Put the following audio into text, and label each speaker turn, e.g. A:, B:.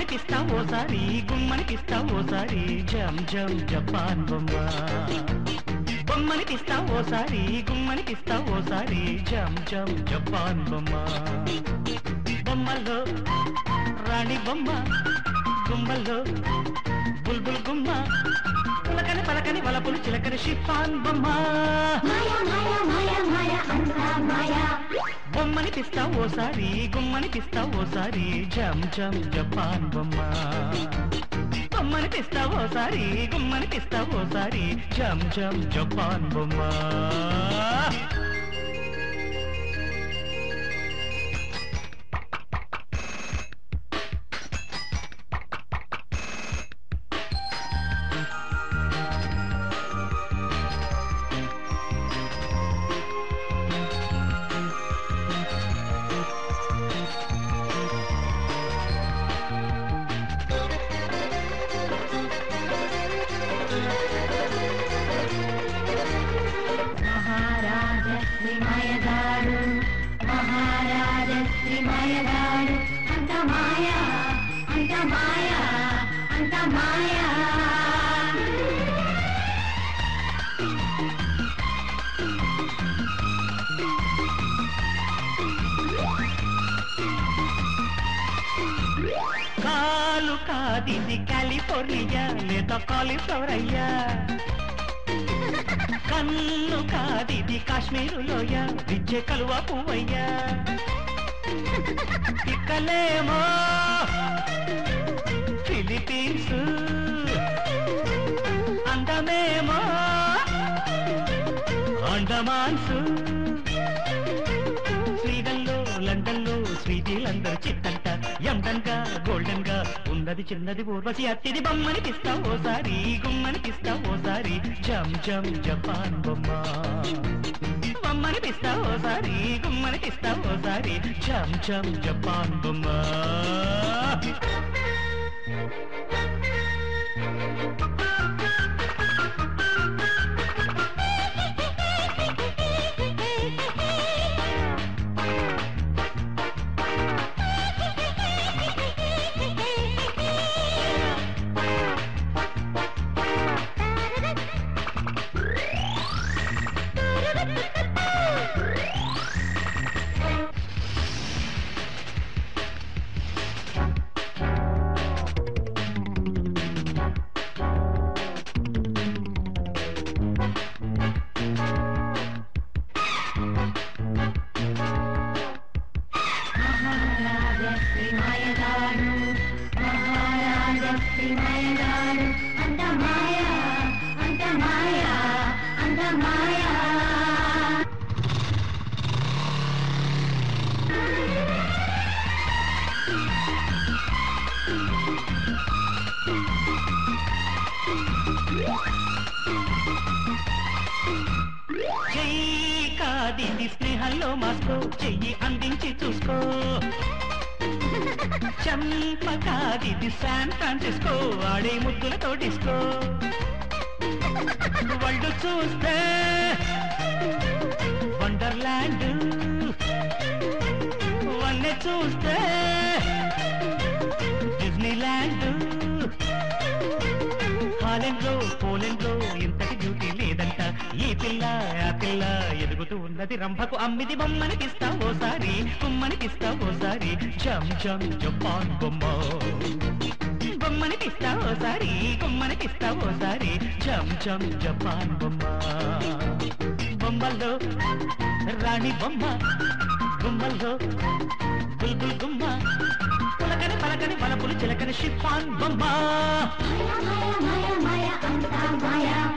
A: బొమ్మనికిస్తా ఓసారి గుమ్మనికిస్తా ఓసారి జం జం జపాన్ బొమ్మ బొమ్మనికిస్తా ఓసారి గుమ్మనికిస్తా ఓసారి జం జం జపాన్ బొమ్మ బొమ్మల్లో రాణి బొమ్మ గుమ్మల్లో బుల్బుల్ గుమ్మ పులకని పలకని వలపులు చిలకని షిఫాన్ బొమ్మ
B: మాయా మాయా మాయా మాయా అంతా మాయా
A: బొమ్మని పిస్తా ఓసారి గుమ్మని పిస్తా ఓసారి జం జం జపాన్ బొమ్మ బొమ్మని పిస్తా ఓసారి గుమ్మని పిస్తా ఓసారి జం జం జపాన్ బొమ్మ
B: మహారాజ శ్రీమయగాడు మహారాజ శ్రీమయగాడు అంత మాయా అంత మాయా అంత మాయా
A: కాలు కాదిది కాలిఫోర్నియా లేదా కాలీఫ్లవర్ అయ్యా కన్ను కాదిది కాశ్మీరు లోయ విద్య కలువ పువ్వయ్యా ఇక్కలేమో ఫిలిపీన్స్ అందమేమో అండమాన్స్ స్వీడన్లో లండన్లో శ్రీజీలందరూ చిట్టంట ఎండన్ గా గోల్డెన్ గా ఉన్నది చిన్నది ఊర్వశి అత్తిది బొమ్మని పిస్తా ఓసారి గుమ్మని పిస్తా ఓసారి జం జం జపాన్ బొమ్మ బొమ్మని పిస్తా ఓసారి గుమ్మని పిస్తా ఓసారి జం జం జపాన్ బొమ్మ
B: మహారాజ శ్రీమయగాడు మహారాజ శ్రీమయగాడు అంత మాయా అంత మాయా అంత మాయా
A: చెయ్యి కాదిది స్నేహంలో మాస్కో చెయ్యి అందించి చూసుకో చంప కాదిది శాన్ ఫ్రాన్సిస్కో ఆడే ముద్దులతో డిస్కో వాళ్ళు చూస్తే వండర్లాండ్ వన్నె చూస్తే డిజ్నీల్యాండ్ హాలెండ్ లో పోలెండ్ లో ఇంతటి బ్యూటీ లేదంట ఈ పిల్ల ఆ పిల్ల ఎదుగుతూ ఉన్నది రంభకు అమ్మిది బొమ్మని పిస్తా ఓసారి కుమ్మని పిస్తా ఓసారి జం జం జపాన్ బొమ్మ బొమ్మని పిస్తా ఓసారి కుమ్మని పిస్తా ఓసారి జం జం జపాన్ బొమ్మ బొమ్మల్లో రాణి బొమ్మ గుమ్మల్లో బుల్బుల్ గుమ్మ పులకని పలకని వలపులు చిలకని షిఫాన్ బొమ్మ
B: మాయా మాయా మాయా మాయా అంతా మాయా